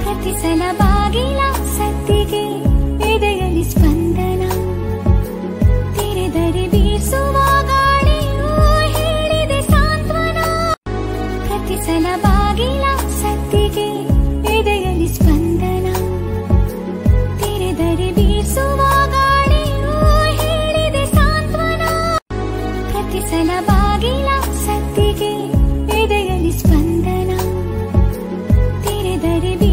ಪ್ರತಿ ಸಲ ಬಾಗಿಲ ಸತ್ತಿಗೆ ಎದೆಯಲ್ಲಿ ಸ್ಪಂದನ ತೆರೆದರೆ ಬೀಸುವ ಗಾಳಿಯೂ ಹೇಳಿದೆ ಸಾಂತ್ವನ ಪ್ರತಿ ಸಲ ಬಾಗಿಲ ಸತ್ತಿಗೆ ಎದೆಯಲ್ಲಿ ಸ್ಪಂದನ ತೆರೆದರೆ ಬೀಸುವ ಗಾಳಿಯೂ ಹೇಳಿದೆ ಸಾಂತ್ವನ ಪ್ರತಿ ಸಲ ಬಾಗಿಲ ಸತ್ತಿಗೆ ಎದೆಯಲ್ಲಿ ಸ್ಪಂದನ ತೆರೆದರೆ ಬೀಸುವ